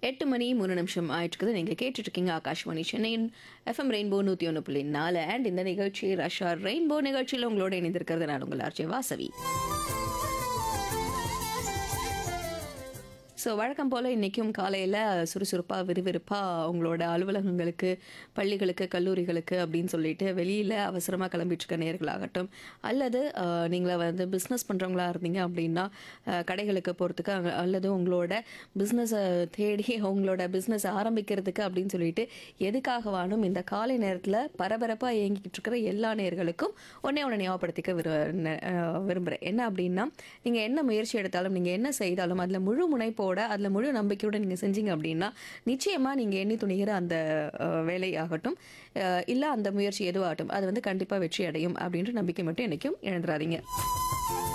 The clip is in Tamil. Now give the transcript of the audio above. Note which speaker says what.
Speaker 1: எட்டு மணி மூணு நிமிஷம் ஆயிட்டுருக்குது நீங்கள் கேட்டுட்ருக்கீங்க ஆகாஷ்வாணி சென்னையின் எஃப்எம் ரெயின்போ நூற்றி ஒன்று புள்ளி நாலு அண்ட் இந்த நிகழ்ச்சி ரஷ்யா ரெயின்போ நிகழ்ச்சியில் உங்களோட இணைந்திருக்கிறது நான் உங்கள் ஆர்ஜே வாசவி ஸோ வழக்கம் போல் இன்றைக்கும் காலையில் சுறுசுறுப்பாக விறுவிறுப்பாக உங்களோட அலுவலகங்களுக்கு பள்ளிகளுக்கு கல்லூரிகளுக்கு அப்படின்னு சொல்லிட்டு வெளியில் அவசரமாக கிளம்பிட்டுருக்க நேர்களாகட்டும் அல்லது நீங்கள வந்து பிஸ்னஸ் பண்ணுறவங்களா இருந்தீங்க அப்படின்னா அஹ், கடைகளுக்கு போகிறதுக்கு அங்க- அல்லது உங்களோட பிஸ்னஸை தேடி உங்களோட பிஸ்னஸ் ஆரம்பிக்கிறதுக்கு அப்படின்னு சொல்லிட்டு எதுக்காகவானும் இந்த காலை நேரத்தில் பரபரப்பாக இயங்கிக்கிட்டு இருக்கிற எல்லா நேர்களுக்கும் ஒன்றே ஒன்று ஞாபகப்படுத்திக்க விரு விரும்புகிறேன் என்ன அப்படின்னா நீங்கள் என்ன முயற்சி எடுத்தாலும் நீங்கள் என்ன செய்தாலும் அதில் முழு முனைப்போட அதில் முழு நம்பிக்கையோட நீங்கள் செஞ்சீங்க அப்படின்னா நிச்சயமாக நீங்கள் எண்ணி துணிகிற அந்த அஹ், வேலையாகட்டும் இல்லை அந்த முயற்சி எதுவாகட்டும் அது வந்து கண்டிப்பாக வெற்றி அடையும் அப்படின்ற நம்பிக்கை மட்டும் என்றைக்கும் இழந்துடாதீங்க